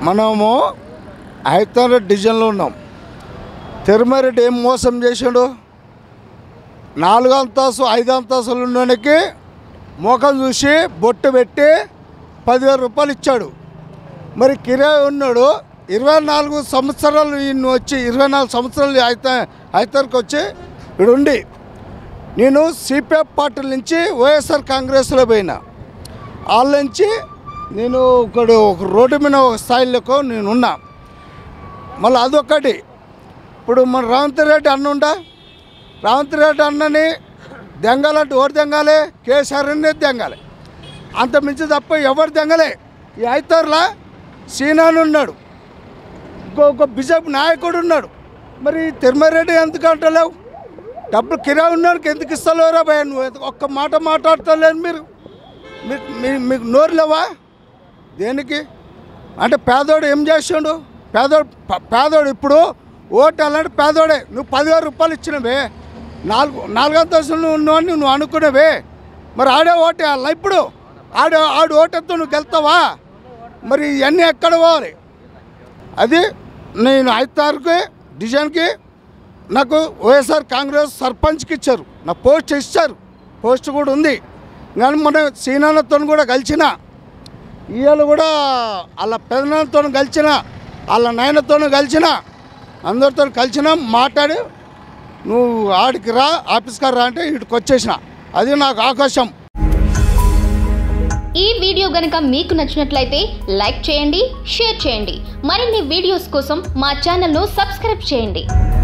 మనము ఐతారెడ్డి డివిజన్లో ఉన్నాం తిరుమరెడ్డి ఏం మోసం చేశాడు నాలుగు అంతస్తు ఐదు అంతస్తులు ఉన్నోనికి ముఖం చూసి బొట్టు పెట్టి పదివేల రూపాయలు ఇచ్చాడు మరి కిరాయి ఉన్నాడు ఇరవై నాలుగు సంవత్సరాలు ఈయన వచ్చి ఇరవై నాలుగు సంవత్సరాలు అయితే ఐతర్కి వచ్చి ఇక్కడ ఉండి నేను సిపిఎఫ్ పార్టీ నుంచి వైఎస్ఆర్ కాంగ్రెస్లో పోయినా వాళ్ళ నుంచి నేను ఇక్కడ ఒక రోడ్డు మీద ఒక స్థాయిలోకి నేను ఉన్నా మళ్ళీ అదొకటి ఇప్పుడు మన రేవంత్ రెడ్డి అన్న ఉండా రేవంత్ రెడ్డి అన్నని దెంగాలంటే ఎవరు దెంగాలి కేసీఆర్ అనేది దెంగాలి అంత మించి తప్ప ఎవరు దెంగలే ఈ ఐతర్లా సీనాను ఉన్నాడు ఇంకొక బీజేపీ నాయకుడు ఉన్నాడు మరి తిరుమరెడ్డి ఎందుకు అంటలేవు డబ్బులు కిరాయి ఉన్నాడికి ఎందుకు ఇస్తలేరా భయ నువ్వు ఎందుకు ఒక్క మాట మాట్లాడతలేదు మీరు మీకు మీ- మీకు నోరు లేవా దేనికి అంటే పేదోడు ఏం చేసాడు పేదోడు ప- పేదోడు ఇప్పుడు ఓటు అలాంటి పేదోడే నువ్వు పదివేల రూపాయలు ఇచ్చినవే నాలుగు నాలుగు అంతస్తులు ఉన్నావని నువ్వు అనుకునేవే మరి ఆడే ఓటే అలా ఇప్పుడు ఆడే ఆడు ఓటెత్తో నువ్వు గెలుతావా మరి ఇవన్నీ ఎక్కడ పోవాలి అది నేను ఐదు తారీఖు డిజైన్కి నాకు వైఎస్ఆర్ కాంగ్రెస్ సర్పంచ్కి ఇచ్చారు నా పోస్ట్ ఇచ్చారు పోస్ట్ కూడా ఉంది కానీ మన సీనాన్నతో కూడా కలిసిన ఇవాళ కూడా వాళ్ళ పెదనాన్నతో కలిసిన వాళ్ళ నాయనతో కలిసిన అందరితో కలిసిన మాట్లాడి నువ్వు ఆడికి రా ఆఫీస్కి రా అంటే ఇక్కడికి వచ్చేసిన అది నాకు ఆకాశం ఈ వీడియో గనుక మీకు నచ్చినట్లయితే లైక్ చేయండి షేర్ చేయండి మరిన్ని వీడియోస్ కోసం మా ఛానల్ను సబ్స్క్రైబ్ చేయండి